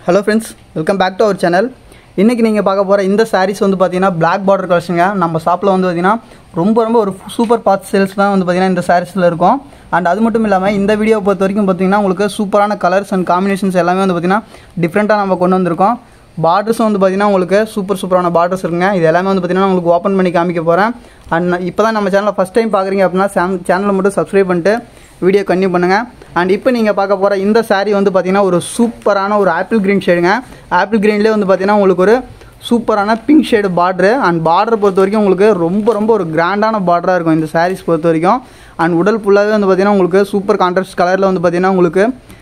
hello friends welcome back to our channel இன்றைக்கி நீங்கள் பார்க்க போகிற இந்த சாரீஸ் வந்து பார்த்தீங்கன்னா Black பார்டர் கலெக்ஷனுங்க நம்ம ஷாப்பில் வந்து பார்த்தீங்கன்னா ரொம்ப ரொம்ப ஒரு சூப்பர் பார்ட் சேல்ஸ் தான் வந்து பார்த்தீங்கன்னா இந்த சாரீஸில் இருக்கும் அண்ட் அது மட்டும் இல்லாமல் இந்த வீடியோ பொறுத்த வரைக்கும் பார்த்தீங்கன்னா உங்களுக்கு சூப்பரான கலர்ஸ் அண்ட் காம்பினேஷன்ஸ் எல்லாமே வந்து பார்த்தீங்கன்னா டிஃப்ரெண்ட்டாக நம்ம கொண்டு வந்திருக்கோம் பார்டர்ஸும் வந்து பார்த்தீங்கன்னா உங்களுக்கு சூப்பர் சூப்பரான பார்டர்ஸ் இருக்குங்க இது எல்லாமே வந்து பார்த்தீங்கன்னா உங்களுக்கு ஓப்பன் பண்ணி காமிக்க போகிறேன் அண்ட் இப்போ தான் நம்ம சேனலை ஃபஸ்ட் டைம் பார்க்குறீங்க அப்படின்னா சேனலை மட்டும் சப்ஸ்கிரைப் பண்ணிட்டு வீடியோ கன்டினியூ பண்ணுங்கள் அண்ட் இப்போ நீங்கள் பார்க்க போகிற இந்த saree வந்து பார்த்தீங்கன்னா ஒரு சூப்பரான ஒரு ஆப்பிள் க்ரீன் ஷேடுங்க ஆப்பிள் க்ரீன்லேயே வந்து பார்த்தீங்கன்னா உங்களுக்கு ஒரு சூப்பரான pink shade border and border பொறுத்த வரைக்கும் உங்களுக்கு ரொம்ப ரொம்ப ஒரு கிராண்டான பார்டராக இருக்கும் இந்த sarees பொறுத்த வரைக்கும் அண்ட் உடல் ஃபுல்லாகவே வந்து பார்த்தீங்கன்னா உங்களுக்கு சூப்பர் கான்ட்ராஸ்ட் கலரில் வந்து பார்த்தீங்கன்னா உங்களுக்கு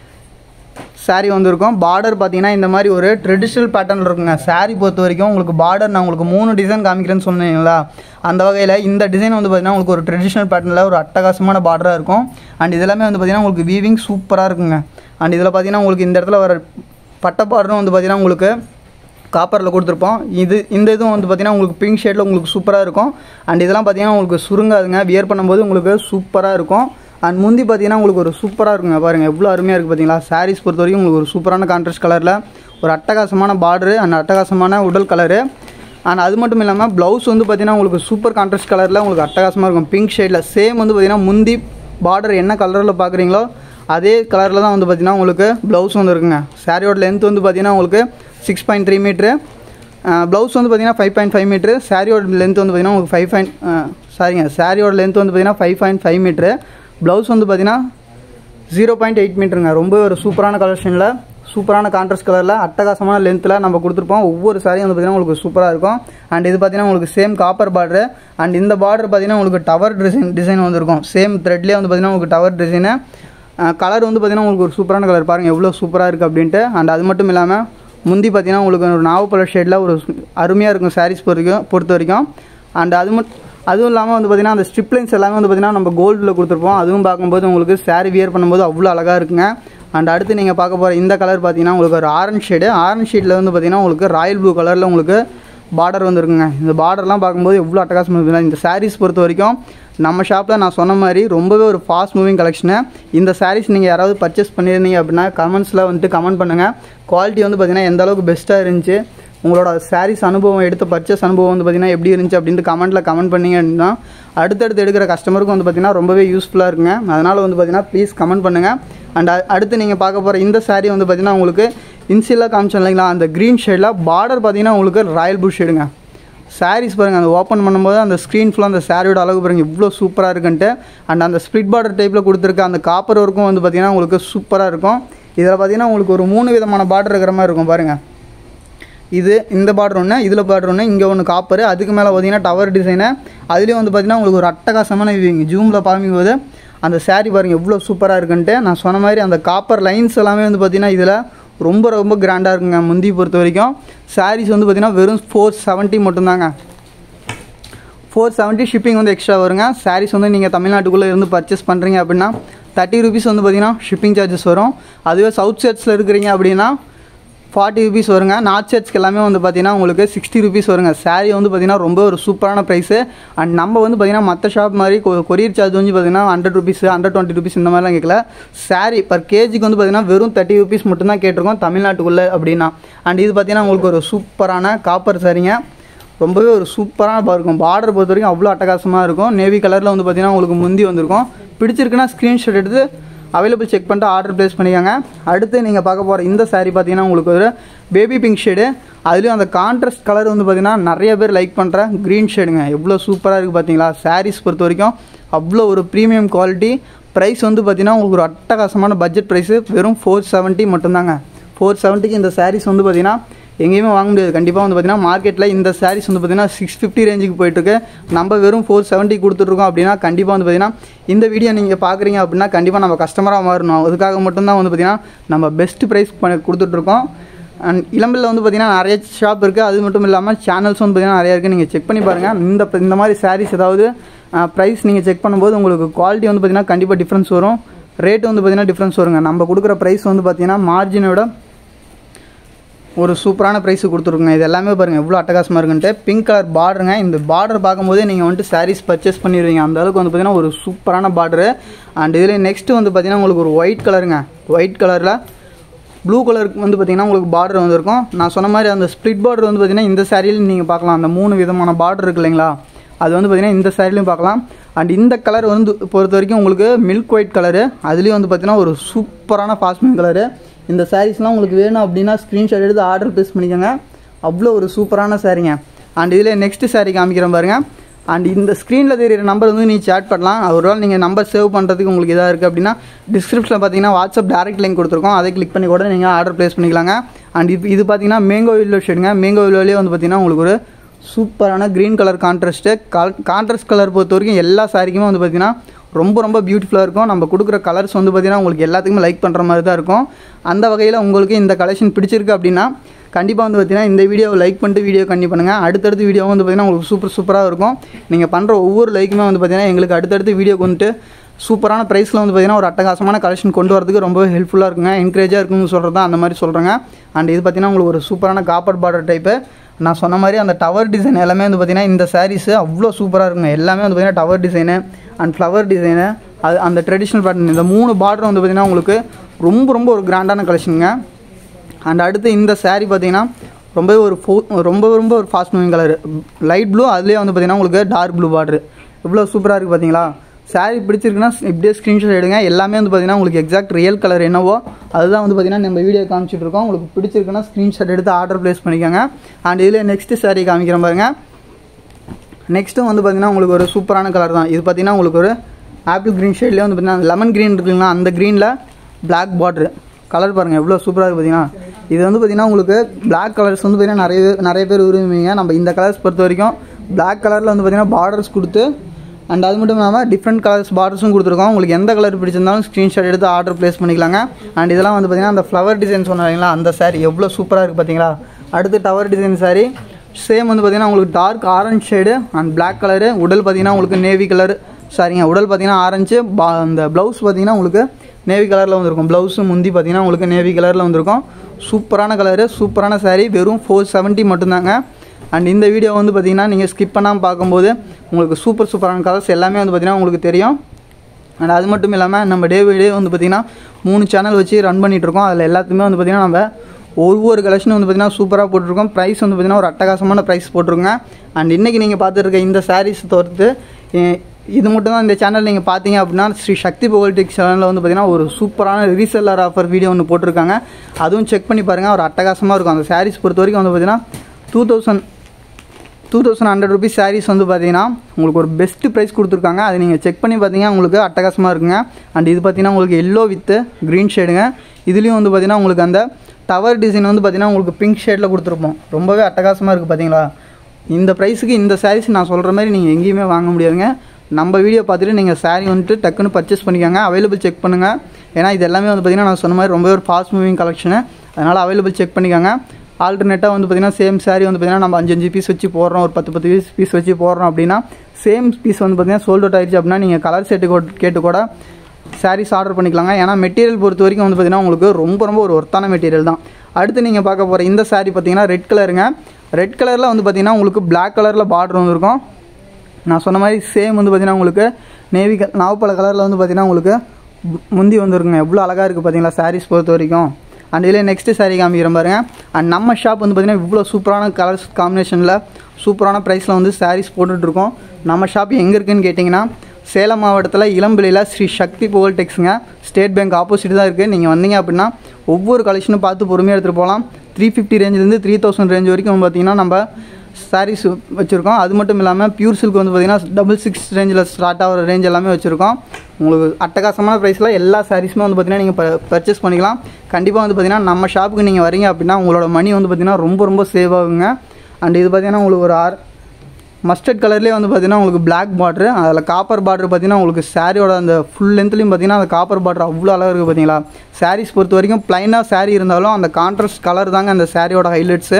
saree வந்திருக்கும் பார்டர் பார்த்தீங்கன்னா இந்த மாதிரி ஒரு ட்ரெடிஷ்னல் பேட்டர்னில் இருக்குங்க saree பொறுத்த வரைக்கும் உங்களுக்கு பார்டர் நான் உங்களுக்கு மூணு டிசைன் காமிக்கிறேன்னு சொன்னீங்களா அந்த வகையில் இந்த டிசைன் வந்து பார்த்தீங்கன்னா உங்களுக்கு ஒரு ட்ரெடிஷ்னல் பேட்டர்னில் ஒரு அட்டகாசமான பார்டராக இருக்கும் அண்ட் இதெல்லாமே வந்து பார்த்தீங்கன்னா உங்களுக்கு வீவிங் சூப்பராக இருக்குங்க அண்ட் இதில் பார்த்தீங்கன்னா உங்களுக்கு இந்த இடத்துல வர பட்டை பார்டரும் வந்து பார்த்தீங்கன்னா உங்களுக்கு காப்பரில் கொடுத்துருப்போம் இது இந்த இதுவும் வந்து பார்த்தீங்கன்னா உங்களுக்கு பிங்க் ஷேடில் உங்களுக்கு சூப்பராக இருக்கும் அண்ட் இதெல்லாம் பார்த்தீங்கன்னா உங்களுக்கு சுருங்காதுங்க வியர் பண்ணும்போது உங்களுக்கு சூப்பராக இருக்கும் அண்ட் முந்தி பார்த்தீங்கன்னா உங்களுக்கு ஒரு சூப்பராக இருக்குங்க பாருங்கள் எவ்வளோ அருமையாக இருக்குது பார்த்தீங்களா சாரீஸ் பொறுத்த வரைக்கும் உங்களுக்கு ஒரு சூப்பரான கான்ட்ராஸ்ட் கலரில் ஒரு அட்டகாசமான பார்டரு அண்ட் அட்டகாசமான உடல் கலரு அண்ட் அது மட்டும் இல்லாமல் ப்ளவுஸ் வந்து பார்த்தீங்கன்னா உங்களுக்கு சூப்பர் கான்ட்ராஸ்ட் கலரில் உங்களுக்கு அட்டகாசமாக இருக்கும் பிங்க் ஷேடில் சேம் வந்து பார்த்தீங்கன்னா முந்தி பார்டர் என்ன கலரில் பார்க்குறீங்களோ அதே கலரில் தான் வந்து பார்த்தீங்கன்னா உங்களுக்கு ப்ளவுஸ் வந்து இருக்குங்க சாரியோட லென்த் வந்து பார்த்தீங்கன்னா உங்களுக்கு six point three metre blouse வந்து பார்த்தீங்கன்னா ஃபைவ் பாயிண்ட் ஃபைவ் மீட்ரு சாரியோட லென்த் வந்து பார்த்தீங்கன்னா உங்களுக்கு ஃபைவ் பாயிண்ட் சாரிங்க சாரியோட லென்த் வந்து பார்த்தீங்கன்னா five point five metre blouse வந்து பார்த்தீங்கன்னா ஜீரோ பாயிண்ட் எயிட் மீட்டருங்க ரொம்ப ஒரு சூப்பரான கலெக்ஷனில் சூப்பரான கான்ட்ராஸ்ட் கலரில் அட்டகாசமான லென்த்தில் நம்ம கொடுத்துருப்போம் ஒவ்வொரு சாரியும் வந்து பார்த்தீங்கன்னா உங்களுக்கு சூப்பராக இருக்கும் அண்ட் இது பார்த்தீங்கன்னா உங்களுக்கு சேம் காப்பர் பார்டரு அண்ட் இந்த பார்டர் பார்த்தீங்கன்னா உங்களுக்கு டவர் டிசைன் டிசைன் வந்திருக்கும் சேம் த்ரெட்லேயே வந்து பார்த்தீங்கன்னா உங்களுக்கு டவர் டிசைனு கலர் வந்து பார்த்தீங்கன்னா உங்களுக்கு ஒரு சூப்பரான கலர் பாருங்கள் எவ்வளோ சூப்பராக இருக்குது அப்படின்ட்டு அண்ட் அது மட்டும் இல்லாமல் முந்தி பார்த்தீங்கன்னா உங்களுக்கு ஒரு நாவப்பழ ஷேடில் ஒரு அருமையாக இருக்கும் சாரீஸ் பொறுத்த வரைக்கும் பொறுத்த வரைக்கும் அண்ட் அது மட்டும் அதுவும் இல்லாமல் வந்து பார்த்தீங்கன்னா அந்த ஸ்ட்ரிப் லைன்ஸ் எல்லாமே வந்து பார்த்தீங்கன்னா நம்ம கோல்டில் கொடுத்துருப்போம் அதுவும் பார்க்கும்போது உங்களுக்கு saree வியர் பண்ணும்போது அவ்வளோ அழகாக இருக்குங்க அண்ட் அடுத்து நீங்கள் பார்க்க போகிற இந்த கலர் பார்த்தீங்கன்னா உங்களுக்கு ஒரு ஆரஞ்ச் ஷேடு ஆரஞ்ச் ஷேடில் வந்து பார்த்தீங்கன்னா உங்களுக்கு ராயல் ப்ளூ கலரில் உங்களுக்கு பார்டர் வந்துருக்குங்க இந்த பார்டர்லாம் பார்க்கும்போது எவ்வளோ அட்டகாசமாக இருக்குங்க இந்த சாரீஸ் பொறுத்த வரைக்கும் நம்ம ஷாப்பில் நான் சொன்ன மாதிரி ரொம்பவே ஒரு ஃபாஸ்ட் மூவிங் கலெக்ஷனு இந்த சாரீஸ் நீங்கள் யாராவது பர்ச்சேஸ் பண்ணியிருந்தீங்க அப்படின்னா கமெண்ட்ஸில் வந்துட்டு கமெண்ட் பண்ணுங்கள் குவாலிட்டி வந்து பார்த்தீங்கன்னா எந்த அளவுக்கு பெஸ்ட்டாக இருந்துச்சு உங்களோட சாரீஸ் அனுபவம் எடுத்த பர்ச்சேஸ் அனுபவம் வந்து பார்த்தீங்கன்னா எப்படி இருந்துச்சு அப்படின்ட்டு கமெண்ட்டில் கமெண்ட் பண்ணீங்க அப்படின்னா அடுத்தடுத்து எடுக்கிற கஸ்டமருக்கும் வந்து பார்த்தீங்கன்னா ரொம்பவே யூஸ்ஃபுல்லாக இருக்குங்க அதனால் வந்து பார்த்தீங்கன்னா ப்ளீஸ் கமெண்ட் பண்ணுங்கள் அண்ட் அடுத்து நீங்கள் பார்க்க போகிற இந்த saree வந்து பார்த்தீங்கன்னா உங்களுக்கு இன்சிலாக காமிச்சோம் இல்லைங்களா அந்த க்ரீன் ஷேடில் பார்டர் பார்த்தீங்கன்னா உங்களுக்கு ராயல் ப்ளூ ஷேடுங்க சாரீஸ் பாருங்கள் அந்த ஓப்பன் பண்ணும்போது அந்த ஸ்க்ரீன் ஃபுல்லாக அந்த சாரியோட அளவு பாருங்கள் இவ்வளோ சூப்பராக இருக்குன்ட்டு அண்ட் அந்த ஸ்ப்ளிட் பார்டர் டைப்பில் கொடுத்துருக்க அந்த காப்பர் ஒர்க்கும் வந்து பார்த்தீங்கன்னா உங்களுக்கு சூப்பராக இருக்கும் இதில் பார்த்தீங்கன்னா உங்களுக்கு ஒரு மூணு விதமான பார்டர் இருக்கிற மாதிரி இருக்கும் பாருங்கள் இது இந்த பார்டர் ஒன்று இதில் பார்டர் ஒன்று இங்கே ஒன்று காப்பர் அதுக்கு மேலே பார்த்தீங்கன்னா டவர் டிசைனு அதுலேயும் வந்து பார்த்தீங்கன்னா உங்களுக்கு ஒரு அட்டகாசமான வியூவிங் ஜூமில் பார்க்கும்போது அந்த saree பாருங்கள் எவ்வளோ சூப்பராக இருக்குன்ட்டு நான் சொன்ன மாதிரி அந்த காப்பர் லைன்ஸ் எல்லாமே வந்து பார்த்தீங்கன்னா இதில் ரொம்ப ரொம்ப கிராண்டாக இருக்குங்க முந்தி பொறுத்த வரைக்கும் sarees வந்து பார்த்தீங்கன்னா வெறும் ஃபோர் செவன்ட்டி மட்டும்தாங்க ஃபோர் செவன்ட்டி ஷிப்பிங் வந்து எக்ஸ்ட்ரா வருங்க சாரீஸ் வந்து நீங்கள் தமிழ்நாட்டுக்குள்ளே இருந்து பர்ச்சேஸ் பண்ணுறீங்க அப்படின்னா தேர்ட்டி ருபீஸ் வந்து பார்த்தீங்கன்னா ஷிப்பிங் சார்ஜஸ் வரும் அதுவே சவுத் சைட்ஸில் இருக்கிறீங்க அப்படின்னா ஃபார்ட்டி ருபீஸ் வருங்க நார்த் சைட்ஸ்க்கு எல்லாமே வந்து பார்த்தீங்கன்னா உங்களுக்கு சிக்ஸ்டி ருபீஸ் வருங்க சாரீ வந்து பார்த்தீங்கன்னா ரொம்ப ஒரு சூப்பரான ப்ரைஸு அண்ட் நம்ம வந்து பார்த்தீங்கன்னா மற்ற ஷாப் மாதிரி கொரியர் சார்ஜ் வந்து பார்த்தீங்கன்னா hundred rupees hundred twenty rupees இந்த மாதிரிலாம் கேட்கல சாரீ பர் கேஜிக்கு வந்து பார்த்தீங்கன்னா வெறும் தேர்ட்டி ருபீஸ் மட்டும்தான் கேட்டிருக்கோம் தமிழ்நாட்டுக்குள்ளே அப்படின்னா அண்ட் இது பார்த்தீங்கன்னா உங்களுக்கு ஒரு சூப்பரான காப்பர் சாரீங்க ரொம்பவே ஒரு சூப்பரான இருக்கும் பார்டர் பொறுத்த வரைக்கும் அவ்வளோ அட்டகாசமாக இருக்கும் நேவி கலரில் வந்து பார்த்தீங்கன்னா உங்களுக்கு முந்தி வந்திருக்கும் பிடிச்சிருக்குன்னா ஸ்க்ரீன்ஷாட் எடுத்து அவைலபிள் செக் பண்ணிட்டு ஆர்டர் ப்ளேஸ் பண்ணிக்கோங்க அடுத்து நீங்கள் பார்க்க போகிற இந்த saree பார்த்தீங்கன்னா உங்களுக்கு ஒரு பேபி பிங்க் ஷேடு அதுலேயும் அந்த கான்ட்ராஸ்ட் கலர் வந்து பார்த்தீங்கன்னா நிறைய பேர் லைக் பண்ணுற க்ரீன் ஷேடுங்க எவ்வளோ சூப்பராக இருக்குது பார்த்தீங்களா sarees பொறுத்த வரைக்கும் அவ்வளோ ஒரு ப்ரீமியம் குவாலிட்டி ப்ரைஸ் வந்து பார்த்தீங்கன்னா உங்களுக்கு ஒரு அட்டகாசமான பட்ஜெட் ப்ரைஸு வெறும் ஃபோர் செவன்ட்டி மட்டும்தாங்க ஃபோர் செவன்ட்டிக்கு இந்த sarees வந்து பார்த்தீங்கன்னா எங்கேயுமே வாங்க முடியாது கண்டிப்பாக வந்து பார்த்தீங்கன்னா மார்க்கெட்டில் இந்த சாரீஸ் வந்து பார்த்தீங்கன்னா சிக்ஸ் ஃபிஃப்டி ரேஞ்சுக்கு போயிட்டுருக்கு நம்ம வெறும் ஃபோர் செவன்ட்டி கொடுத்துட்ருக்கோம் அப்படின்னா கண்டிப்பாக வந்து பார்த்தீங்கன்னா இந்த வீடியோ நீங்கள் பார்க்குறீங்க அப்படின்னா கண்டிப்பாக நம்ம கஸ்டமராக மாறணும் அதுக்காக மட்டும்தான் வந்து பார்த்தீங்கன்னா நம்ம பெஸ்ட் ப்ரைஸ் பண்ணி கொடுத்துட்ருக்கோம் அண்ட் இளம்பில் வந்து பார்த்தீங்கன்னா நிறைய ஷாப் இருக்குது அது மட்டும் இல்லாமல் சேனல்ஸ் வந்து பார்த்தீங்கன்னா நிறையா இருக்குது நீங்கள் செக் பண்ணி பாருங்கள் இந்த இந்த மாதிரி சாரீஸ் ஏதாவது ப்ரைஸ் நீங்கள் செக் பண்ணும்போது உங்களுக்கு குவாலிட்டி வந்து பார்த்தீங்கன்னா கண்டிப்பாக டிஃப்ரென்ஸ் வரும் ரேட் வந்து பார்த்தீங்கன்னா டிஃப்ரென்ஸ் வருங்க நம்ம கொடுக்குற ப்ரைஸ் வந்து பார்த்தீங்கன்னா மார்ஜினோட ஒரு சூப்பரான ப்ரைஸு கொடுத்துருக்குங்க இது எல்லாமே பாருங்கள் எவ்வளோ அட்டகாசமாக இருக்குன்ட்டு பிங்க் கலர் பார்டருங்க இந்த பார்டர் பார்க்கும்போதே நீங்கள் வந்துட்டு சாரீஸ் பர்ச்சேஸ் பண்ணிடுவீங்க அந்த அளவுக்கு வந்து பார்த்தீங்கன்னா ஒரு சூப்பரான பார்டரு அண்ட் இதில் நெக்ஸ்ட்டு வந்து பார்த்தீங்கன்னா உங்களுக்கு ஒரு ஒயிட் கலருங்க ஒயிட் கலரில் ப்ளூ கலருக்கு வந்து பார்த்திங்கன்னா உங்களுக்கு பார்டர் வந்திருக்கும் நான் சொன்ன மாதிரி அந்த ஸ்ப்ளிட் பார்டர் வந்து பார்த்திங்கன்னா இந்த சாரியில் நீங்கள் பார்க்கலாம் அந்த மூணு விதமான பார்டர் இருக்கு இல்லைங்களா அது வந்து பார்த்திங்கன்னா இந்த சாரிலையும் பார்க்கலாம் அண்ட் இந்த கலர் வந்து பொறுத்த வரைக்கும் உங்களுக்கு மில்க் ஒயிட் கலரு அதுலேயும் வந்து பார்த்திங்கன்னா ஒரு சூப்பரான பாஸ்மின் கலரு இந்த சாரீஸ்லாம் உங்களுக்கு வேணும் அப்படின்னா ஸ்க்ரீன்ஷாட் எடுத்து ஆர்டர் ப்ளேஸ் பண்ணிக்கோங்க அவ்வளோ ஒரு சூப்பரான சாரீங்க அண்ட் இதில் நெக்ஸ்ட் சாரீ காமிக்கிறேன் பாருங்கள் அண்ட் இந்த ஸ்க்ரீனில் தெரியிற நம்பர் வந்து நீ சேட் பண்ணலாம் ஒருவேளை நீங்கள் நம்பர் சேவ் பண்ணுறதுக்கு உங்களுக்கு இதாக இருக்குது அப்படின்னா டிஸ்கிரிப்ஷனில் பார்த்தீங்கன்னா வாட்ஸ்அப் டேரக்ட் லிங்க் கொடுத்துருக்கோம் அதை கிளிக் பண்ணி கூட நீங்கள் ஆர்டர் ப்ளேஸ் பண்ணிக்கலாங்க அண்ட் இது இது பார்த்தீங்கன்னா மேங்கோ வில்லோ ஷேடுங்க மேங்கோ வில்லோலேயே வந்து பார்த்தீங்கன்னா உங்களுக்கு ஒரு சூப்பரான க்ரீன் கலர் கான்ட்ராஸ்ட்டு கால் கான்ட்ராஸ்ட் கலர் பொறுத்த வரைக்கும் எல்லா சாரிக்குமே வந்து பார்த்தீங்கன்னா ரொம்ப ரொம்ப பியூட்டிஃபுல்லாக இருக்கும் நம்ம கொடுக்குற கலர்ஸ் வந்து பார்த்திங்கன்னா உங்களுக்கு எல்லாத்துக்குமே லைக் பண்ணுற மாதிரி தான் இருக்கும் அந்த வகையில் உங்களுக்கு இந்த கலெக்ஷன் பிடிச்சிருக்கு அப்படின்னா கண்டிப்பாக வந்து பார்த்திங்கன்னா இந்த வீடியோவை லைக் பண்ணிட்டு வீடியோ கண்டி பண்ணுங்கள் அடுத்தடுத்து வீடியோ வந்து பார்த்திங்கன்னா உங்களுக்கு சூப்பர் சூப்பராக இருக்கும் நீங்கள் பண்ணுற ஒவ்வொரு லைக்குமே வந்து பார்த்திங்கன்னா எங்களுக்கு அடுத்தடுத்து வீடியோ கொண்டுட்டு சூப்பரான ப்ரைஸில் வந்து பார்த்திங்கன்னா ஒரு அட்டகாசமான கலெக்ஷன் கொண்டு வரதுக்கு ரொம்ப ஹெல்ப்ஃபுல்லாக இருக்குங்க என்கரேஜாக இருக்குன்னு சொல்கிறது தான் அந்த மாதிரி சொல்கிறேங்க அண்ட் இது பார்த்திங்கன்னா உங்களுக்கு ஒரு சூப்பரான காப்பர் பார்டர் டைப்பு நான் சொன்ன மாதிரி அந்த டவர் டிசைன் எல்லாமே வந்து பார்த்திங்கன்னா இந்த சாரீஸு அவ்வளோ சூப்பராக இருக்குங்க எல்லாமே வந்து பார்த்திங்கன்னா tower design and flower design அது அந்த ட்ரெடிஷ்னல் பேட்டர்ன் இந்த மூணு பார்டர் வந்து பார்த்திங்கன்னா உங்களுக்கு ரொம்ப ரொம்ப ஒரு கிராண்டான கலெக்ஷனுங்க அண்ட் அடுத்து இந்த saree பார்த்தீங்கன்னா ரொம்பவே ஒரு ஃபோ ரொம்ப ரொம்ப ஒரு fast moving colour light blue அதுலேயே வந்து பார்த்தீங்கன்னா உங்களுக்கு டார்க் ப்ளூ பார்டர் இவ்வளோ சூப்பராக இருக்குது பார்த்தீங்களா saree பிடிச்சிருக்குன்னா இப்படியே ஸ்க்ரீன்ஷாட் எடுங்க எல்லாமே வந்து பார்த்தீங்கன்னா உங்களுக்கு எக்ஸாக்ட் ரியல் கலர் என்னவோ அதுதான் வந்து பார்த்தீங்கன்னா நம்ம வீடியோ காமிச்சிட்டு இருக்கோம் உங்களுக்கு பிடிச்சிருக்குன்னா ஸ்க்ரீன்ஷாட் எடுத்து ஆர்டர் ப்ளேஸ் பண்ணிக்கோங்க அண்ட் இதில் நெக்ஸ்ட்டு saree காமிக்கிறேன் பாருங்க நெக்ஸ்ட்டு வந்து பார்த்தீங்கன்னா உங்களுக்கு ஒரு சூப்பரான கலர் தான் இது பார்த்தீங்கன்னா உங்களுக்கு ஒரு ஆப்பிள் க்ரீன் ஷேட்லேயே வந்து பார்த்தீங்கன்னா லெமன் க்ரீன் இருக்குங்களா அந்த க்ரீனில் Black பார்டரு கலர் பாருங்கள் எவ்வளோ சூப்பராக இருக்குது பார்த்தீங்கன்னா இது வந்து பார்த்தீங்கன்னா உங்களுக்கு Black கலர்ஸ் வந்து பார்த்தீங்கன்னா நிறைய நிறைய பேர் விரும்புவீங்க நம்ம இந்த கலர்ஸ் பொறுத்த வரைக்கும் Black கலரில் வந்து பார்த்தீங்கன்னா பார்டர்ஸ் கொடுத்து அண்ட் அது மட்டும் இல்லாமல் டிஃப்ரெண்ட் கலர்ஸ் பார்டர்ஸும் கொடுத்துருக்கோம் உங்களுக்கு எந்த கலர் பிடிச்சிருந்தாலும் ஸ்க்ரீன்ஷாட் எடுத்து ஆர்டர் ப்ளேஸ் பண்ணிக்கலாங்க அண்ட் இதெல்லாம் வந்து பார்த்தீங்கன்னா அந்த ஃப்ளவர் டிசைன் சொன்னாங்களா அந்த saree எவ்வளோ சூப்பராக இருக்குது பார்த்தீங்களா அடுத்து டவர் டிசைன் saree சேம் வந்து பார்த்தீங்கன்னா உங்களுக்கு dark orange shade and Black colour உடல் பார்த்தீங்கன்னா உங்களுக்கு நேவி கலர் சாரிங்க உடல் பார்த்தீங்கன்னா ஆரஞ்சு பா அந்த ப்ளவுஸ் பார்த்தீங்கன்னா உங்களுக்கு நேவி கலரில் வந்திருக்கும் ப்ளவுஸு முந்தி பார்த்தீங்கன்னா உங்களுக்கு நேவி கலரில் வந்திருக்கும் சூப்பரான கலரு சூப்பரான saree வெறும் ஃபோர் செவன்ட்டி மட்டும்தாங்க அண்ட் இந்த வீடியோ வந்து பார்த்தீங்கன்னா நீங்கள் ஸ்கிப் பண்ணாமல் பார்க்கும்போது உங்களுக்கு சூப்பர் சூப்பரான கலர்ஸ் எல்லாமே வந்து பார்த்தீங்கன்னா உங்களுக்கு தெரியும் அண்ட் அது மட்டும் இல்லாமல் நம்ம டே பை டே வந்து பார்த்திங்கன்னா மூணு சேனல் வச்சு ரன் பண்ணிகிட்ருக்கோம் அதில் எல்லாத்துக்குமே வந்து பார்த்திங்கன்னா நம்ம ஒவ்வொரு கலெக்ஷனும் வந்து பார்த்திங்கன்னா சூப்பராக போட்டிருக்கோம் ப்ரைஸ் வந்து பார்த்திங்கன்னா ஒரு அட்டகாசமான ப்ரைஸ் போட்டிருக்கோங்க அண்ட் இன்றைக்கி நீங்கள் பார்த்துருக்க இந்த சாரீஸ் தவிர்த்து எ- இது மட்டும் தான் இந்த சேனல் நீங்கள் பார்த்தீங்க அப்படின்னா ஸ்ரீ சக்தி புகழ்டெக் சேனலில் வந்து பார்த்திங்கன்னா ஒரு சூப்பரான ரீசெல்லர் ஆஃபர் வீடியோ ஒன்று போட்டிருக்காங்க அதுவும் செக் பண்ணி பாருங்கள் ஒரு அட்டகாசமாக இருக்கும் அந்த சாரீஸ் பொறுத்த வரைக்கும் வந்து பார்த்திங்கன்னா two thousand two thousand hundred rupees saris வந்து பார்த்தீங்கன்னா உங்களுக்கு ஒரு பெஸ்ட்டு ப்ரைஸ் கொடுத்துருக்காங்க அதை நீங்கள் செக் பண்ணி பார்த்தீங்கன்னா உங்களுக்கு அட்டகாசமாக இருக்குங்க அண்ட் இது பார்த்தீங்கன்னா உங்களுக்கு எல்லோ வித்து க்ரீன் ஷேடுங்க இதுலேயும் வந்து பார்த்தீங்கன்னா உங்களுக்கு அந்த டவர் டிசைன் வந்து பார்த்தீங்கன்னா உங்களுக்கு பிங்க் ஷேடில் கொடுத்துருப்போம் ரொம்பவே அட்டகாசமாக இருக்குது பார்த்தீங்களா இந்த ப்ரைஸுக்கு இந்த சாரீஸ் நான் சொல்கிற மாதிரி நீங்கள் எங்கேயுமே வாங்க முடியாதுங்க நம்ம வீடியோ பார்த்துட்டு நீங்கள் saree வந்துட்டு டக்குன்னு பர்ச்சேஸ் பண்ணிக்கோங்க அவைலபிள் செக் பண்ணுங்கள் ஏன்னா இது எல்லாமே வந்து பார்த்தீங்கன்னா நான் சொன்ன மாதிரி ரொம்பவே ஒரு ஃபாஸ்ட் மூவிங் கலெக்ஷனு அதனால் அவைலபிள் செக் பண்ணிக்கோங்க ஆல்டர்னேட்டாக வந்து பார்த்திங்கன்னா சேம் saree வந்து பார்த்திங்கன்னா நம்ம அஞ்சு அஞ்சு பீஸ் வச்சு போடுறோம் ஒரு பத்து பத்து பீஸ் பீஸ் வச்சு போடுறோம் அப்படின்னா சேம் பீஸ் வந்து பார்த்திங்கன்னா சோல்ட் அவுட் ஆயிடுச்சு அப்படின்னா நீங்கள் கலர் செட்டு கேட்டு கூட சாரீஸ் ஆர்டர் பண்ணிக்கலாங்க ஏன்னா மெட்டீரியல் பொறுத்த வரைக்கும் வந்து பார்த்திங்கன்னா உங்களுக்கு ரொம்ப ரொம்ப ஒரு ஒர்த்தான மெட்டீரியல் தான் அடுத்து நீங்கள் பார்க்க போகிற இந்த saree பார்த்தீங்கன்னா ரெட் கலருங்க ரெட் கலரில் வந்து பார்த்திங்கன்னா உங்களுக்கு Black கலரில் பார்டர் வந்துருக்கும் நான் சொன்ன மாதிரி சேம் வந்து பார்த்திங்கன்னா உங்களுக்கு நேவி க நாவப்பழ கலரில் வந்து பார்த்திங்கன்னா உங்களுக்கு மு- முந்தி வந்துருக்குங்க எவ்வளோ அழகாக இருக்குது பார்த்தீங்களா சாரீஸ் பொறுத்த வரைக்கும் அண்ட் இதில் நெக்ஸ்ட்டு saree காமிக்கிறேன் பாருங்க அண்ட் நம்ம ஷாப் வந்து பார்த்திங்கன்னா இவ்வளோ சூப்பரான கலர்ஸ் காம்பினேஷனில் சூப்பரான ப்ரைஸில் வந்து சாரீஸ் போட்டுட்ருக்கோம் நம்ம ஷாப் எங்கே இருக்குன்னு கேட்டிங்கன்னா சேலம் மாவட்டத்தில் இளம்பிள்ளையில் ஸ்ரீ சக்தி புகழ் டெக்ஸுங்க ஸ்டேட் பேங்க் ஆப்போசிட் தான் இருக்குது நீங்கள் வந்தீங்க அப்படின்னா ஒவ்வொரு கலெக்ஷனும் பார்த்து பொறுமையாக எடுத்துகிட்டு போகலாம் த்ரீ ஃபிஃப்டி ரேஞ்சிலேருந்து த்ரீ தௌசண்ட் ரேஞ்ச் வரைக்கும் பார்த்தீங்கன்னா நம்ம சாரீஸ் வச்சுருக்கோம் அது மட்டும் இல்லாமல் பியூர் சில்க் வந்து பார்த்திங்கன்னா டபுள் சிக்ஸ் ரேஞ்சில் ஸ்டார்ட் ஆகிற ரேஞ்ச் எல்லாமே வச்சுருக்கோம் உங்களுக்கு அட்டகாசமான ப்ரைஸில் எல்லா சாரீஸுமே வந்து பார்த்திங்கன்னா நீங்கள் பர்ச்சேஸ் பண்ணிக்கலாம் கண்டிப்பாக வந்து பார்த்திங்கன்னா நம்ம ஷாப்புக்கு நீங்கள் வரீங்க அப்படின்னா உங்களோட மணி வந்து பார்த்திங்கன்னா ரொம்ப ரொம்ப சேவ் ஆகுங்க அண்ட் இது பார்த்திங்கன்னா உங்களுக்கு ஒரு ஆறு மஸ்டர்ட் கலர்லேயே வந்து பார்த்தீங்கன்னா உங்களுக்கு Black பார்டரு அதில் காப்பர் பார்டர் பார்த்தீங்கன்னா உங்களுக்கு சாரியோட அந்த ஃபுல் லென்த்லையும் பார்த்தீங்கன்னா அந்த காப்பர் பார்டர் அவ்வளோ அழகாக இருக்குது பார்த்தீங்களா சாரீஸ் பொறுத்த வரைக்கும் ப்ளைனாக saree இருந்தாலும் அந்த கான்ட்ராஸ்ட் கலர் தாங்க அந்த சாரியோட ஹைலைட்ஸு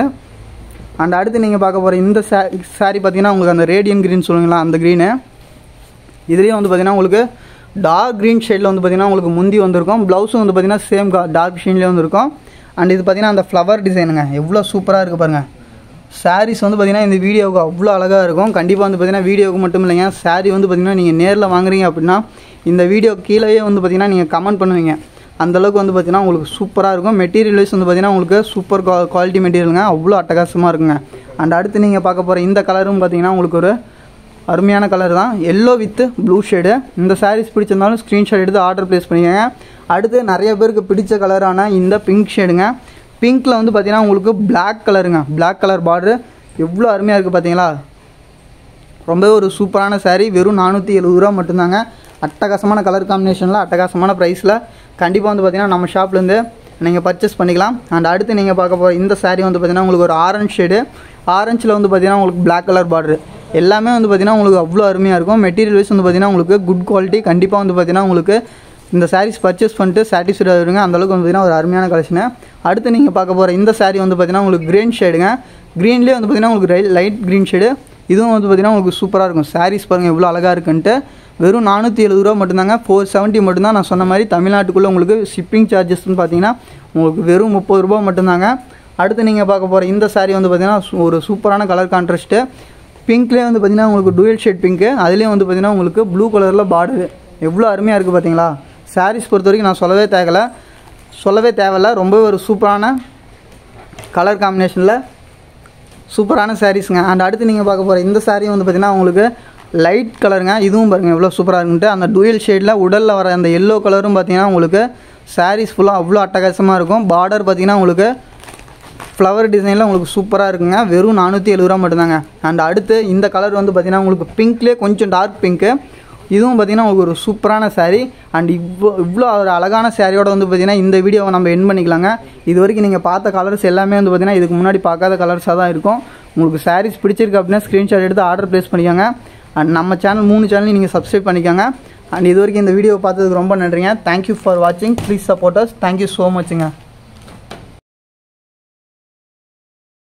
அண்ட் அடுத்து நீங்கள் பார்க்க போகிற இந்த சா saree பார்த்தீங்கன்னா உங்களுக்கு அந்த ரேடியன் க்ரீன் சொல்லுங்களா அந்த க்ரீனு இதுலேயும் வந்து பார்த்தீங்கன்னா உங்களுக்கு டார்க் க்ரீன் ஷேடில் வந்து பார்த்தீங்கன்னா உங்களுக்கு முந்தி வந்திருக்கும் ப்ளவுஸும் வந்து பார்த்தீங்கன்னா சேம் டார்க் ஷீன்லேயே வந்திருக்கும் அண்ட் இது பார்த்தீங்கன்னா அந்த ஃப்ளவர் டிசைனுங்க எவ்வளோ சூப்பராக இருக்குது பாருங்கள் சாரீஸ் வந்து பார்த்தீங்கன்னா இந்த வீடியோவுக்கு அவ்வளோ அழகாக இருக்கும் கண்டிப்பாக வந்து பார்த்தீங்கன்னா வீடியோவுக்கு மட்டும் இல்லைங்க saree வந்து பார்த்தீங்கன்னா நீங்கள் நேரில் வாங்குறீங்க அப்படின்னா இந்த வீடியோ கீழேயே வந்து பார்த்தீங்கன்னா நீங்கள் கமெண்ட் பண்ணுவீங்க அந்தளவுக்கு வந்து பார்த்தீங்கன்னா உங்களுக்கு சூப்பராக இருக்கும் மெட்டீரியல் வைஸ் வந்து பார்த்தீங்கன்னா உங்களுக்கு சூப்பர் குவாலிட்டி மெட்டீரியலுங்க அவ்வளோ அட்டகாசமாக இருக்குங்க அண்ட் அடுத்து நீங்கள் பார்க்க போகிற இந்த கலரும் பார்த்தீங்கன்னா உங்களுக்கு ஒரு அருமையான கலர் தான் எல்லோ வித் ப்ளூ ஷேடு இந்த சாரீஸ் பிடிச்சிருந்தாலும் ஸ்க்ரீன்ஷாட் எடுத்து ஆர்டர் ப்ளேஸ் பண்ணிக்கோங்க அடுத்து நிறைய பேருக்கு பிடிச்ச கலரான இந்த பிங்க் ஷேடுங்க பிங்க்கில் வந்து பார்த்தீங்கன்னா உங்களுக்கு Black கலருங்க Black கலர் பார்டரு எவ்வளோ அருமையாக இருக்குது பார்த்தீங்களா ரொம்பவே ஒரு சூப்பரான saree வெறும் நானூற்றி எழுபது ரூபா மட்டும்தாங்க அட்டகாசமான கலர் காம்பினேஷனில் அட்டகாசமான ப்ரைஸில் கண்டிப்பாக வந்து பார்த்தீங்கன்னா நம்ம ஷாப்லேருந்து நீங்கள் பர்ச்சேஸ் பண்ணிக்கலாம் அண்ட் அடுத்து நீங்கள் பார்க்க போகிற இந்த saree வந்து பார்த்தீங்கன்னா உங்களுக்கு ஒரு ஆரஞ்ச் ஷேடு ஆரஞ்சில் வந்து பார்த்தீங்கன்னா உங்களுக்கு Black கலர் பார்டரு எல்லாமே வந்து பார்த்தீங்கன்னா உங்களுக்கு அவ்வளோ அருமையாக இருக்கும் மெட்டீரியல் வைஸ் வந்து பார்த்தீங்கன்னா உங்களுக்கு குட் குவாலிட்டி கண்டிப்பாக வந்து பார்த்தீங்கன்னா உங்களுக்கு இந்த சாரீஸ் பர்ச்சேஸ் பண்ணிட்டு சாட்டிஸ்ஃபைட் ஆகிருங்க அந்தளவுக்கு வந்து பார்த்தீங்கன்னா ஒரு அருமையான கலெக்ஷனு அடுத்து நீங்கள் பார்க்க போகிற இந்த saree வந்து பார்த்தீங்கன்னா உங்களுக்கு க்ரீன் ஷேடுங்க க்ரீன்லேயே வந்து பார்த்தீங்கன்னா உங்களுக்கு லைட் க்ரீன் ஷேடு இதுவும் வந்து பார்த்தீங்கன்னா உங்களுக்கு சூப்பராக இருக்கும் சாரீஸ் பாருங்கள் எவ்வளோ அழகாக இருக்குன்ட்டு வெறும் நானூற்றி எழுபது ரூபா மட்டும்தாங்க ஃபோர் செவன்ட்டி மட்டும்தான் நான் சொன்ன மாதிரி தமிழ்நாட்டுக்குள்ளே உங்களுக்கு ஷிப்பிங் சார்ஜஸ்னு பார்த்தீங்கன்னா உங்களுக்கு வெறும் முப்பது ரூபா மட்டும்தாங்க அடுத்து நீங்கள் பார்க்க போகிற இந்த saree வந்து பார்த்தீங்கன்னா சு- ஒரு சூப்பரான கலர் கான்ட்ராஸ்ட்டு பிங்க்லேயே வந்து பார்த்தீங்கன்னா உங்களுக்கு டூயல் ஷேட் பிங்க்கு அதுலேயும் வந்து பார்த்தீங்கன்னா உங்களுக்கு ப்ளூ கலரில் பார்டரு எவ்வளோ அருமையாக இருக்குது பார்த்தீங்களா சாரீஸ் பொறுத்த வரைக்கும் நான் சொல்லவே தேவையில்ல சொல்லவே தேவையில்ல ரொம்பவே ஒரு சூப்பரான கலர் காம்பினேஷனில் சூப்பரான சாரீஸுங்க அண்ட் அடுத்து நீங்கள் பார்க்க போகிற இந்த saree வந்து பார்த்தீங்கன்னா உங்களுக்கு லைட் கலருங்க இதுவும் பாருங்கள் எவ்வளோ சூப்பராக இருக்குன்ட்டு அந்த டூயல் ஷேடில் உடலில் வர அந்த எல்லோ கலரும் பார்த்தீங்கன்னா உங்களுக்கு சாரீஸ் ஃபுல்லாக அவ்வளோ அட்டகாசமாக இருக்கும் பார்டர் பார்த்தீங்கன்னா உங்களுக்கு ஃப்ளவர் டிசைனில் உங்களுக்கு சூப்பராக இருக்குங்க வெறும் நானூற்றி எழுபது ரூபா மட்டும்தாங்க அண்ட் அடுத்து இந்த கலர் வந்து பார்த்தீங்கன்னா உங்களுக்கு பிங்க்லேயே கொஞ்சம் டார்க் பிங்க்கு இதுவும் பார்த்தீங்கன்னா உங்களுக்கு ஒரு சூப்பரான saree அண்ட் இவ்வளோ இவ்வளோ ஒரு அழகான சாரியோட வந்து பார்த்தீங்கன்னா இந்த வீடியோவை நம்ம என் பண்ணிக்கலாங்க இது வரைக்கும் நீங்கள் பார்த்த கலர்ஸ் எல்லாமே வந்து பார்த்தீங்கன்னா இதுக்கு முன்னாடி பார்க்காத கலர்ஸாக தான் இருக்கும் உங்களுக்கு சாரீஸ் பிடிச்சிருக்கு அப்படின்னா ஸ்க்ரீன்ஷாட் எடுத்து ஆர்டர் ப்ளேஸ் பண்ணிக்கோங்க அண்ட் நம்ம சேனல் மூணு சேனலையும் நீங்கள் சப்ஸ்கிரைப் பண்ணிக்கோங்க அண்ட் இது வரைக்கும் இந்த வீடியோ பார்த்ததுக்கு ரொம்ப நன்றிங்க தேங்க்யூ ஃபார் வாட்சிங் ப்ளீஸ் சப்போர்ட்டர்ஸ் தேங்க்யூ ஸோ மச்சுங்க